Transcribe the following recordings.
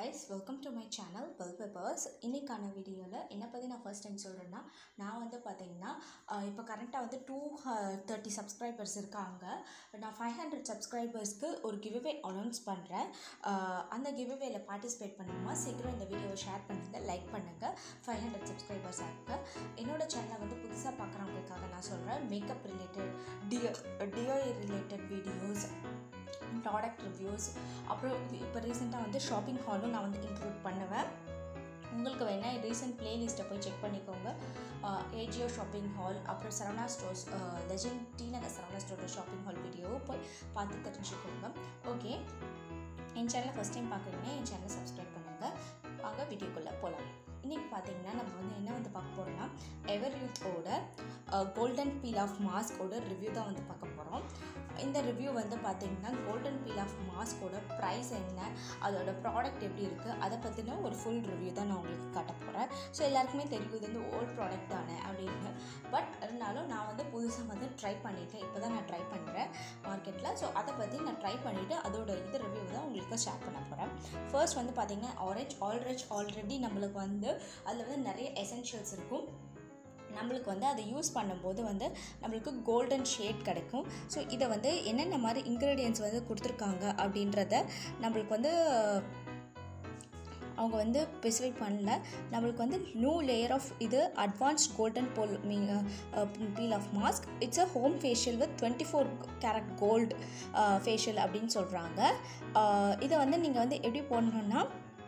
guys welcome to my channel well papers இன்றைக்கான வீடியோவில் என்னை பற்றி நான் ஃபர்ஸ்ட் டைம் சொல்கிறேன்னா நான் வந்து பார்த்தீங்கன்னா இப்போ கரெக்டாக வந்து டூ தேர்ட்டி சப்ஸ்கிரைபர்ஸ் இருக்காங்க நான் ஃபைவ் ஹண்ட்ரட் சப்ஸ்கிரைபர்ஸ்க்கு ஒரு கிவ்அவே அனௌன்ஸ் பண்ணுறேன் அந்த கிவ்அவேல பார்ட்டிசிபேட் பண்ணணுமா சீக்கிரம் இந்த வீடியோவை ஷேர் பண்ணுங்கள் லைக் பண்ணுங்கள் ஃபைவ் ஹண்ட்ரட் சப்ஸ்கிரைபர்ஸ் ஆகுங்க என்னோட சேனலை வந்து புதுசாக பார்க்குறவங்களுக்காக நான் சொல்கிறேன் மேக்கப் ரிலேட்டட் டியோ டியோ ரிலேட்டட் வீடியோஸ் ப்ராடக்ட் ரிவ்யூஸ் அப்புறம் இப்போ ரீசெண்டாக வந்து ஷாப்பிங் ஹாலும் நான் வந்து இன்க்ளூட் பண்ணுவேன் உங்களுக்கு வேணால் ரீசெண்ட் பிளேலிஸ்ட்டை போய் செக் பண்ணிக்கோங்க ஏஜியோ ஷாப்பிங் ஹால் அப்புறம் Saravana stores legend T Nagar Saravana store shopping haul வீடியோவை போய் பார்த்து தெரிஞ்சுக்கோங்க ஓகே என் சேனலை ஃபஸ்ட் டைம் பார்க்குறீங்கன்னா என் சேனலை சப்ஸ்கிரைப் பண்ணுங்கள் வாங்க வீடியோக்குள்ளே போகலாம் இன்றைக்கி பார்த்தீங்கன்னா நம்ம வந்து என்ன வந்து பார்க்க போகிறோம்னா எவர் யூத்தோட கோல்டன் பீல் ஆஃப் மாஸ்கோட ரிவ்யூ தான் வந்து பார்க்க போகிறோம் இந்த ரிவ்யூ வந்து பார்த்தீங்கன்னா கோல்டன் பீல் ஆஃப் மாஸ்கோட ப்ரைஸ் என்ன அதோட ப்ராடக்ட் எப்படி இருக்குது அதை பற்றின ஒரு ஃபுல் ரிவ்யூ தான் நான் உங்களுக்கு காட்ட போகிறேன் ஸோ எல்லாருக்குமே தெரியும் இது வந்து ஓல்ட் ப்ராடக்ட் தானே அப்படின்னு பட் இருந்தாலும் நான் வந்து புதுசாக வந்து ட்ரை பண்ணியிருக்கேன் இப்போ தான் நான் ட்ரை பண்ணுறேன் மார்க்கெட்டில் ஸோ அதை பற்றி நான் ட்ரை பண்ணிவிட்டு அதோட இது ரிவ்யூ தான் உங்களுக்கு ஷேர் பண்ண போகிறேன் ஃபர்ஸ்ட் வந்து பார்த்தீங்கன்னா ஆரஞ்ச் ஆல்ரெஜ் ஆல்ரெடி நம்மளுக்கு வந்து அதில் வந்து நிறைய எசென்ஷியல்ஸ் இருக்கும் நம்மளுக்கு வந்து அதை யூஸ் பண்ணும்போது வந்து நம்மளுக்கு கோல்டன் ஷேட் கிடைக்கும் ஸோ இதை வந்து என்னென்ன மாதிரி இன்க்ரீடியன்ஸ் வந்து கொடுத்துருக்காங்க அப்படின்றத நம்மளுக்கு வந்து அவங்க வந்து ஸ்பெசிஃபை பண்ணல நம்மளுக்கு வந்து நியூ லேயர் ஆஃப் இது அட்வான்ஸ்ட் கோல்டன் போல் மீ peel off mask it's a home facial with twenty four carat gold facial அப்படின்னு சொல்கிறாங்க இதை வந்து நீங்கள் வந்து எப்படி போடணுன்னா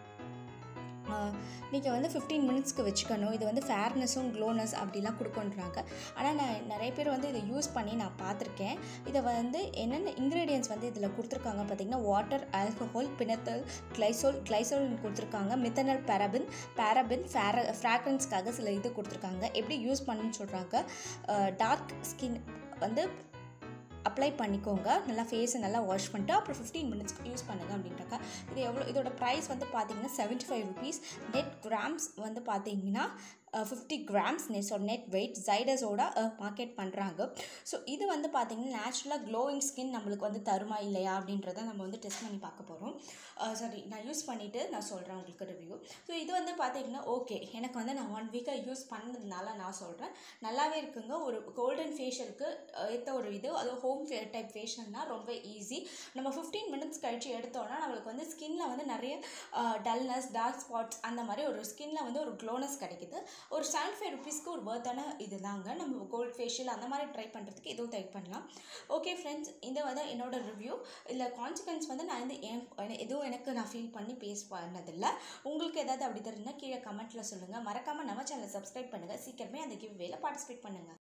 நீங்கள் வந்து ஃபிஃப்டீன் மினிட்ஸ்க்கு வச்சுக்கணும் இது வந்து ஃபேர்னஸும் க்ளோனஸ் அப்படிலாம் கொடுக்கணுன்றாங்க ஆனால் நான் நிறைய பேர் வந்து இதை யூஸ் பண்ணி நான் பார்த்துருக்கேன் இதை வந்து என்னென்ன இன்க்ரீடியன்ஸ் வந்து இதில் கொடுத்துருக்காங்க பார்த்திங்கன்னா வாட்டர் ஆல்கஹால் பினத்தல் கிளைசோல் கிளைசோல் கொடுத்துருக்காங்க மித்தனல் பேரபின் பேரபின் ஃபேர ஃப்ராக்ரன்ஸ்க்காக சில இது கொடுத்துருக்காங்க எப்படி யூஸ் பண்ணுன்னு சொல்கிறாங்க டார்க் ஸ்கின் வந்து அப்ளை பண்ணிக்கோங்க நல்லா ஃபேஸை நல்லா வாஷ் பண்ணிட்டு அப்புறம் ஃபிஃப்டீன் மினிட்ஸ்க்கு யூஸ் பண்ணுங்கள் அப்படின்றாங்க இது எவ்வளோ இதோட ப்ரைஸ் வந்து பார்த்தீங்கன்னா seventy five rupees net grams வந்து பார்த்தீங்கன்னா fifty grams net so net weight ஜைடஸோட மார்க்கெட் பண்ணுறாங்க ஸோ இது வந்து பார்த்திங்கன்னா நேச்சுரலாக க்ளோயிங் ஸ்கின் நம்மளுக்கு வந்து தருமா இல்லையா அப்படின்றத நம்ம வந்து டெஸ்ட் பண்ணி பார்க்க போகிறோம் சாரி நான் யூஸ் பண்ணிவிட்டு நான் சொல்கிறேன் உங்களுக்கு ரிவ்யூ ஸோ இது வந்து பார்த்திங்கன்னா ஓகே எனக்கு வந்து நான் ஒன் வீக்காக யூஸ் பண்ணதுனால நான் சொல்கிறேன் நல்லாவே இருக்குங்க ஒரு கோல்டன் ஃபேஷியலுக்கு ஏற்ற ஒரு இது அது ஹோம் ஃபே டைப் ஃபேஷியல்னால் ரொம்ப ஈஸி நம்ம ஃபிஃப்டீன் மினிட்ஸ் கழித்து எடுத்தோன்னா நம்மளுக்கு வந்து ஸ்கின்னில் வந்து நிறைய டல்னஸ் டார்க் ஸ்பாட்ஸ் அந்த மாதிரி ஒரு ஸ்கின்னில் வந்து ஒரு க்ளோனஸ் கிடைக்குது ஒரு செவன்டி ஃபைவ் ருபீஸ்க்கு ஒரு பர்த்தான இது தாங்க நம்ம கோல்ட் ஃபேஷியல் அந்த மாதிரி ட்ரை பண்ணுறதுக்கு இதுவும் ட்ரை பண்ணலாம் ஓகே ஃப்ரெண்ட்ஸ் இந்த வந்து என்னோடய ரிவ்யூ இல்லை கான்சிக்வன்ஸ் வந்து நான் வந்து என் எதுவும் எனக்கு நான் ஃபீல் பண்ணி பேஸ் பண்ணதில்லை உங்களுக்கு ஏதாவது அப்படி தெரிஞ்சால் கீழே கமெண்ட்டில் சொல்லுங்கள் மறக்காமல் நம்ம சேனலை சப்ஸ்கிரைப் பண்ணுங்கள் சீக்கிரமே அந்த கிவ் வேல பார்ட்டிசிபேட் பண்ணுங்கள்